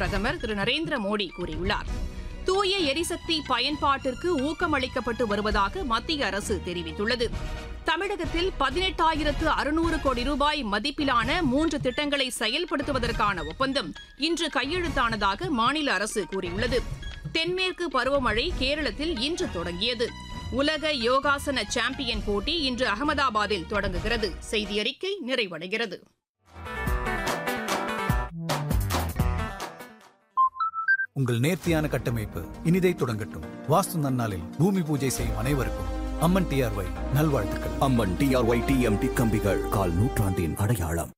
பிரதமர் திரு நரேந்திர மோடி கூறியுள்ளார் தூய எரிசக்தி பயன்பாட்டிற்கு ஊக்கமளிக்கப்பட்டு வருவதாக மத்திய அரசு தெரிவித்துள்ளது தமிழகத்தில் பதினெட்டாயிரத்து அறுநூறு கோடி ரூபாய் மதிப்பிலான மூன்று திட்டங்களை செயல்படுத்துவதற்கான ஒப்பந்தம் இன்று கையெழுத்தானதாக மாநில அரசு கூறியுள்ளது தென்மேற்கு பருவமழை கேரளத்தில் இன்று தொடங்கியது உலக யோகாசன சாம்பியன் போட்டி இன்று அகமதாபாத்தில் தொடங்குகிறது செய்தியறிக்கை நிறைவடைகிறது உங்கள் நேர்த்தியான கட்டமைப்பு இனிதை தொடங்கட்டும் வாஸ்து நன்னாளில் பூமி பூஜை செய்யும் அனைவருக்கும் அம்மன் டிஆர்ஒய் நல்வாழ்த்துக்கள் அம்மன் டிஆர்ஒய் டிஎம்டி கம்பிகள் கால் நூற்றாண்டின் அடையாளம்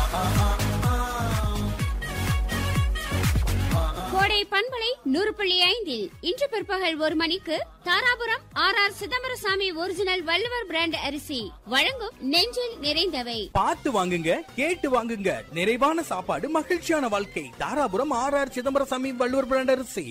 கோடை பண்பலை நூறு புள்ளி ஐந்தில் இன்று பிற்பகல் ஒரு மணிக்கு Dharapuram R R Chidambarasamy original Valluvar brand அரிசி வழங்கும் நெஞ்சில் நிறைந்தவை பார்த்து வாங்குங்க கேட்டு வாங்குங்க நிறைவான சாப்பாடு மகிழ்ச்சியான வாழ்க்கை Dharapuram R R Chidambarasamy Valluvar brand அரிசி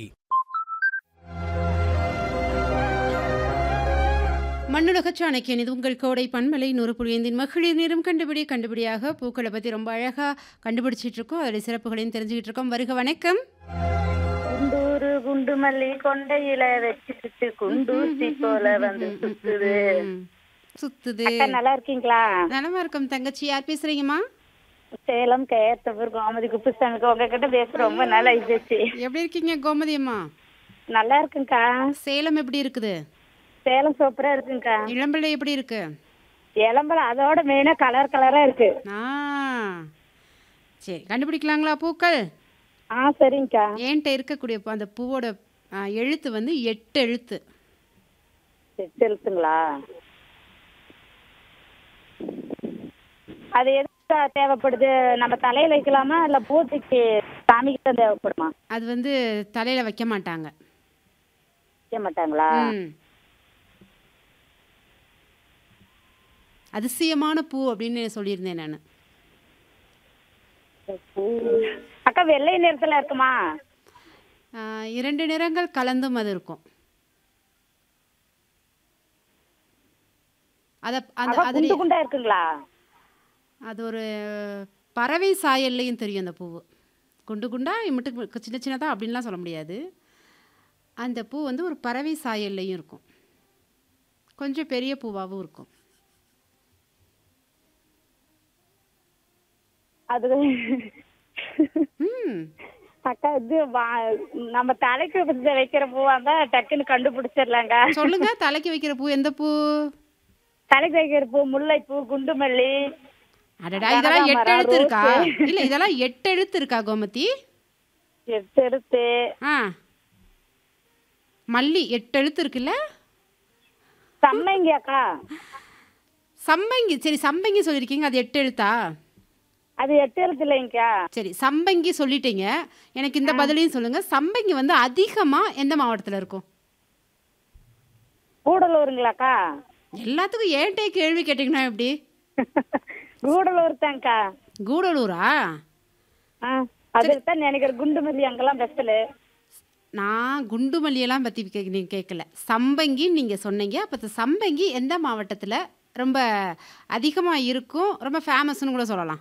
மண்ணுலக சாணக்கியன் இது உங்கள் கோடை பன்மலை நூறு புள்ளி ஐந்தின் மகளிர் நேரம் கண்டுபிடி கண்டுபிடியாக பூக்களை பற்றி ரொம்ப அழகாக கண்டுபிடிச்சிட்டு இருக்கோம் அதோடைய சிறப்புகளையும் தெரிஞ்சுக்கிட்டு இருக்கோம் வருக வணக்கம் குண்டூரு குண்டு மல்லி கொண்டையில வச்சுக்கிட்டு குண்டூசி போல வந்து சுத்துது ம், சுத்துது அக்கா நல்லா இருக்கீங்களா நலமா இருக்கும் தங்கச்சி யார் பேசுறீங்கம்மா சேலம் கேத்தபூர் கோமதி குப்புசாமிக்கு உங்ககிட்ட பேச ரொம்ப நாள் ஆயிடுச்சு எப்படி இருக்கீங்க கோமதி அம்மா நல்லா இருக்குங்கக்கா சேலம் எப்படி இருக்குது சேலம் சூப்பரா இருக்குங்கக்கா இளம்பிள்ளை எப்படி இருக்கு இளம்பலம் அதோட மெயினா கலர் கலரா இருக்கு ஆ சரி கண்டுபிடிக்கலாங்களா பூக்கள் ஆ சரிங்கக்கா என்கிட்ட இருக்கக்கூடிய பூ- அந்த பூவோட ஆ, எழுத்து வந்து எட்டு எழுத்து செலுத்துங்களா அது எதுக்கு தேவைப்படுது நம்ம தலையில வைக்கலாமா இல்ல பூஜைக்கு சாமிக்கு தான் தேவைப்படுமா அது வந்து தலையில வைக்க மாட்டாங்க வைக்க மாட்டாங்களா ம். அதிசயமான பூ அப்படின்னு சொல்லியிருந்தேன் நான் அக்கா வெள்ளை நிறத்துல இருக்குமா இரண்டு நிறங்கள் கலந்தும் அது இருக்கும் அத அந்த அக்கா அதுல குண்டு குண்டா இருக்குங்களா அது ஒரு பறவை சாயல்லையும் தெரியும் அந்த பூவு குண்டு குண்டா இம்மிட்டு சின்ன சின்னதா அப்படின்லாம் சொல்ல முடியாது அந்த பூ வந்து ஒரு பறவை சாயல்லையும் இருக்கும் கொஞ்சம் பெரிய பூவாகவும் இருக்கும் அது ம் அக்கா இது வா- நம்ம தலைக்கு வச்சு வைக்கிற பூவா இருந்தா டக்குன்னு கண்டுபிடிச்சிடலாங்க சொல்லுங்க தலைக்கு வைக்கிற பூ எந்த பூ தலைக்கு வைக்கிற பூ முல்லைப்பூ குண்டு மல்லி அடடா இதெல்லாம் எட்டு கனகாமரம், எழுத்து இருக்கா ரோஸு. இல்ல இதெல்லாம் எட்டு எழுத்து இருக்கா கோமதி எட்டு எடுத்து ஆ மல்லி எட்டு எழுத்து இருக்குல்ல சம்மங்கி அக்கா சம்பங்கி சரி சம்பங்கி சொல்லியிருக்கீங்க அது எட்டு எழுத்தா அது எட்டு எழுத்து இல்லைங்கக்கா சரி சம்பங்கி சொல்லிட்டீங்க எனக்கு இந்த பதிலையும் சொல்லுங்க சம்பங்கி வந்து அதிகமா எந்த மாவட்டத்துல இருக்கும் கூடலூருங்களாக்கா எல்லாத்துக்கும் ஏன்ட்டே கேள்வி கேட்டீங்கன்னா எப்படி கூடலூர் தான்க்கா கூடலூரா ஆ அதுக்கு தான் நினைக்கிறேன் குண்டு மல்லி அங்கெல்லாம் பெஸ்டலு நான் குண்டு மல்லியெல்லாம் பற்றி கே நீங்கள் கேட்கல சம்பங்கின்னு நீங்கள் சொன்னீங்க அப்போ இந்த சம்பங்கி எந்த மாவட்டத்தில் ரொம்ப அதிகமாக இருக்கும் ரொம்ப ஃபேமஸ்னு கூட சொல்லலாம்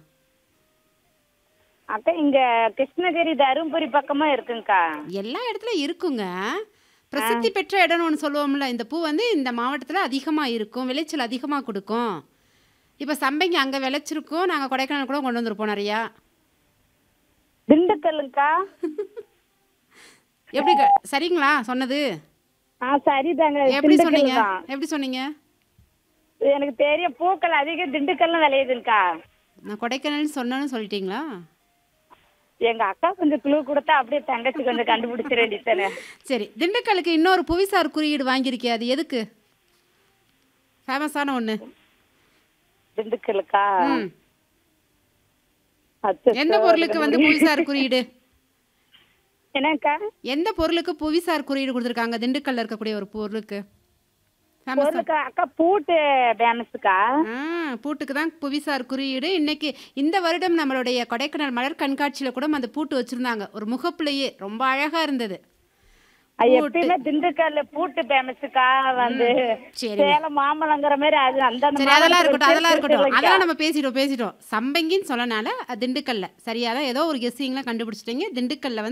அக்கா இங்க கிருஷ்ணகிரி தருமபுரி பக்கமா இருக்குங்கக்கா எல்லா இடத்துலையும் இருக்குங்க பிரசித்தி பெற்ற இடம்னு ஒன்று சொல்லுவோம்ல இந்த பூ வந்து இந்த மாவட்டத்தில் அதிகமாக இருக்கும் விளைச்சல் அதிகமாக கொடுக்கும் இப்போ சம்பங்கி அங்கே விளைச்சிருக்கோம் நாங்கள் கொடைக்கானல் கூட கொண்டு வந்திருப்போம் நிறையா திண்டுக்கல்லுங்கக்கா எப்படி க- சரிங்களா சொன்னது ஆ சரிதாங்க எப்படி திண்டுக்கல் சொன்னீங்க தான். எப்படி சொன்னீங்க எனக்கு தெரியும் பூக்கள் அதிகம் திண்டுக்கல்லும் விளையுதுங்கக்கா நான் கொடைக்கானல் சொன்னேன்னு சொல்லிட்டீங்களா எங்க அக்கா கொஞ்சம் குழு கொடுத்தா அப்படியே தங்கச்சி கொஞ்சம் கண்டுபிடிச்சிட வேண்டியதானே சரி திண்டுக்கல்லுக்கு இன்னொரு புவிசார் குறியீடு வாங்கியிருக்கே அது எதுக்கு ஃபேமஸான ஒன்று திண்டுக்கல்லுக்கா ம் அச்சச்சோ, எந்த பொருளுக்கு வந்து எனக்கு புவிசார் குறியீடு என்னக்கா எந்த பொருளுக்கு புவிசார் குறியீடு கொடுத்துருக்காங்க திண்டுக்கல்ல இருக்கக்கூடிய ஒரு பொருளுக்கு ஃபேமஸா பொருளுக்கா அக்கா பூட்டு ஃபேமஸுக்கா ஆ பூட்டுக்கு தான் புவிசார் குறியீடு இன்னைக்கு இந்த வருடம் நம்மளுடைய கொடைக்கானல் மலர் கண்காட்சியில் கூட அந்த பூட்டு வச்சுருந்தாங்க ஒரு முகப்புலையே ரொம்ப அழகாக இருந்தது எப்பயுமே திண்டுக்கல்ல பூட்டு ஃபேமஸுக்கா வந்து சரிங்க. சேலம் மாம்பழங்கிற மாதிரி அது அந்த சரி அதெல்லாம் இருக்கட்டும் அதெல்லாம் இருக்கட்டும் இல்லைங்கக்கா. அதெல்லாம் நம்ம பேசிட்டோம் பேசிட்டோம் சம்பங்கின்னு சொல்லனால அது திண்டுக்கல்ல சரியா தான் ஏதோ ஒரு கெஸ்ஸிங்லாம் கண்டுபிடிச்சிட்டீங்க திண்டுக்கல்ல வந்து